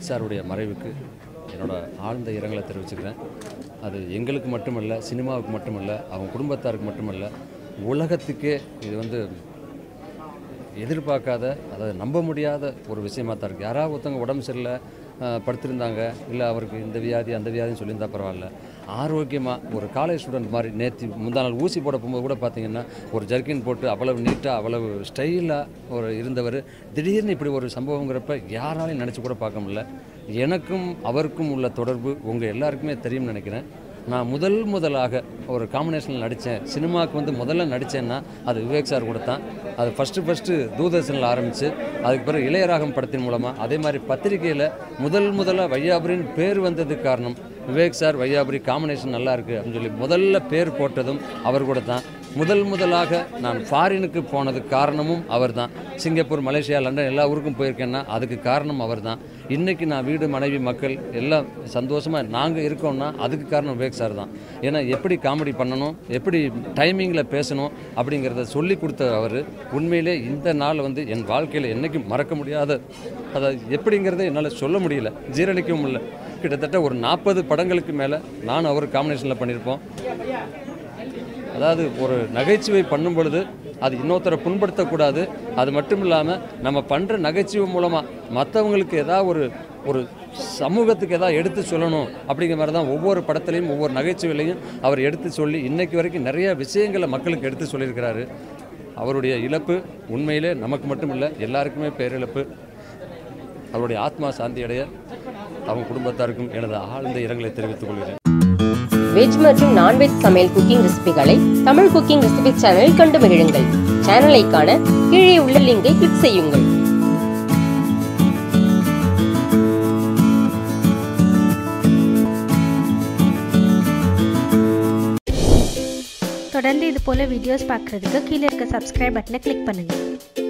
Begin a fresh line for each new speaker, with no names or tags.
சாருடைய மறைவுக்கு என்னோட ஆழ்ந்த இரங்கலை தெரிவிச்சுக்கிறேன் அது எங்களுக்கு மட்டுமல்ல சினிமாவுக்கு மட்டுமல்ல அவங்க குடும்பத்தாருக்கு மட்டுமல்ல உலகத்துக்கே இது வந்து எதிர்பார்க்காத அதாவது நம்ப முடியாத ஒரு விஷயமா தான் இருக்குது யாராவது ஒருத்தவங்க உடம்பு சரியில்லை அஹ், படுத்திருந்தாங்க இல்லை அவருக்கு இந்த வியாதி அந்த வியாதின்னு சொல்லியிருந்தா பரவாயில்ல ஆரோக்கியமாக ஒரு காலேஜ் ஸ்டூடெண்ட் மாதிரி நேற்று முந்தா நாள் ஊசி போட போகும்போது கூட பார்த்தீங்கன்னா ஒரு ஜர்க்கின் போட்டு அவ்வளவு நீட்டாக அவ்வளவு ஸ்டைலாக ஒரு இருந்தவர் திடீர்னு இப்படி ஒரு சம்பவங்கிறப்ப யாராலையும் நினச்சி கூட பார்க்க முடியல எனக்கும் அவருக்கும் உள்ள தொடர்பு உங்கள் எல்லாருக்குமே தெரியும்னு நினைக்கிறேன் நான் முதல் முதலாக ஒரு காம்பினேஷனில் நடித்தேன் சினிமாவுக்கு வந்து முதல்ல நடித்தேன்னா அது விவேக் சார் கூட தான் அது ஃபஸ்ட்டு ஃபஸ்ட்டு தூர்தர்ஷனில் ஆரம்பித்து அதுக்கு பிறகு இளையராகம் படத்தின் மூலமாக அதே மாதிரி பத்திரிகையில் முதல் முதல்ல வையாபுரின்னு பேர் வந்ததுக்கு காரணம் விவேக் சார் வையாபுரி காம்பினேஷன் நல்லா இருக்குது அப்படின்னு சொல்லி முதல்ல பேர் போட்டதும் அவர் கூட தான் முதல் முதலாக நான் ஃபாரினுக்கு போனதுக்கு காரணமும் அவர் தான் சிங்கப்பூர் மலேசியா லண்டன் எல்லா ஊருக்கும் போயிருக்கேன்னா அதுக்கு காரணம் அவர் தான் இன்றைக்கி நான் வீடு மனைவி மக்கள் எல்லாம் சந்தோஷமாக நாங்கள் இருக்கோம்னா அதுக்கு காரணம் விவேக் சார் தான் ஏன்னா எப்படி காமெடி பண்ணணும் எப்படி டைமிங்கில் பேசணும் அப்படிங்கிறத சொல்லி கொடுத்த அவர் உண்மையிலே இந்த நாள் வந்து என் வாழ்க்கையில் என்றைக்கும் மறக்க முடியாத அதை எப்படிங்கிறத என்னால் சொல்ல முடியல ஜீரணிக்கவும் இல்லை கிட்டத்தட்ட ஒரு நாற்பது படங்களுக்கு மேலே நான் அவர் காம்பினேஷனில் பண்ணியிருப்போம் அதாவது ஒரு நகைச்சுவை பண்ணும் பொழுது அது இன்னொருத்தரை புண்படுத்தக்கூடாது அது மட்டும் இல்லாமல் நம்ம பண்ணுற நகைச்சுவை மூலமாக மற்றவங்களுக்கு ஏதாவது ஒரு ஒரு சமூகத்துக்கு ஏதாவது எடுத்து சொல்லணும் அப்படிங்கிற மாதிரி தான் ஒவ்வொரு படத்துலையும் ஒவ்வொரு நகைச்சுவையிலையும் அவர் எடுத்து சொல்லி இன்னைக்கு வரைக்கும் நிறைய விஷயங்களை மக்களுக்கு எடுத்து சொல்லியிருக்கிறாரு அவருடைய இழப்பு உண்மையிலே நமக்கு மட்டும் இல்லை எல்லாருக்குமே பேரிழப்பு அவருடைய ஆத்மா சாந்தி அடைய அவங்க குடும்பத்தாருக்கும் எனது ஆழ்ந்த இரங்கலை தெரிவித்துக் கொள்கிறேன்
வெஜ் மற்றும் நான்வெஜ் சமையல் குக்கிங் ரெசிபிகளை தமிழ் குக்கிங் ரெசிபி சேனலில் கண்டு மகிழுங்கள் சேனலை காண கீழே உள்ள லிங்கை கிளிக் செய்யுங்கள்
தொடர்ந்து இது போல வீடியோஸ் பார்க்குறதுக்கு கீழே இருக்க சப்ஸ்கிரைப் பட்டனை கிளிக் பண்ணுங்கள்